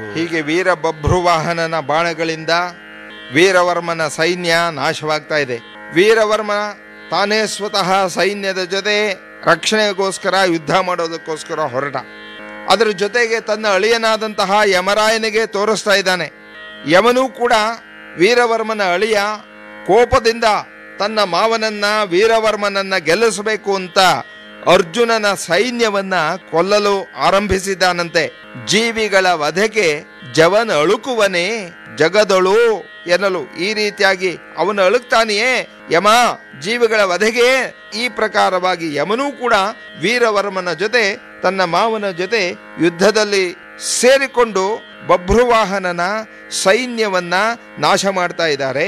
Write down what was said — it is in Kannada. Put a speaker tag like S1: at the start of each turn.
S1: ಹೀಗೆ ವೀರ ಬಭ್ರುವಾಹನನ ಬಾಣಗಳಿಂದ ವೀರವರ್ಮನ ಸೈನ್ಯ ನಾಶವಾಗ್ತಾ ಇದೆ ವೀರವರ್ಮ ತಾನೇ ಸ್ವತಃ ಸೈನ್ಯದ ಜೊತೆ ರಕ್ಷಣೆಗೋಸ್ಕರ ಯುದ್ಧ ಮಾಡೋದಕ್ಕೋಸ್ಕರ ಹೊರಟ ಅದರ ಜೊತೆಗೆ ತನ್ನ ಅಳಿಯನಾದಂತಹ ಯಮರಾಯನಿಗೆ ತೋರಿಸ್ತಾ ಇದ್ದಾನೆ ಯಮನೂ ಕೂಡ ವೀರವರ್ಮನ ಅಳಿಯ ಕೋಪದಿಂದ ತನ್ನ ಮಾವನನ್ನ ವೀರವರ್ಮನನ್ನ ಗೆಲ್ಲಿಸಬೇಕು ಅಂತ ಅರ್ಜುನನ ಸೈನ್ಯವನ್ನ ಕೊಲ್ಲಲು ಆರಂಭಿಸಿದ್ದಾನಂತೆ ಜೀವಿಗಳ ವಧೆಗೆ ಜವನ ಅಳುಕುವನೇ ಜಗದಳು ಎನ್ನಲು ಈ ರೀತಿಯಾಗಿ ಅವನು ಅಳುಕ್ತಾನೆಯೇ ಯಮ ಜೀವಿಗಳ ವಧೆಗೆ ಈ ಪ್ರಕಾರವಾಗಿ ಯಮನೂ ಕೂಡ ವೀರವರ್ಮನ ಜೊತೆ ತನ್ನ ಮಾವನ ಜೊತೆ ಯುದ್ಧದಲ್ಲಿ ಸೇರಿಕೊಂಡು ಬಭ್ರುವಾಹನನ ಸೈನ್ಯವನ್ನ ನಾಶ ಮಾಡ್ತಾ ಇದ್ದಾರೆ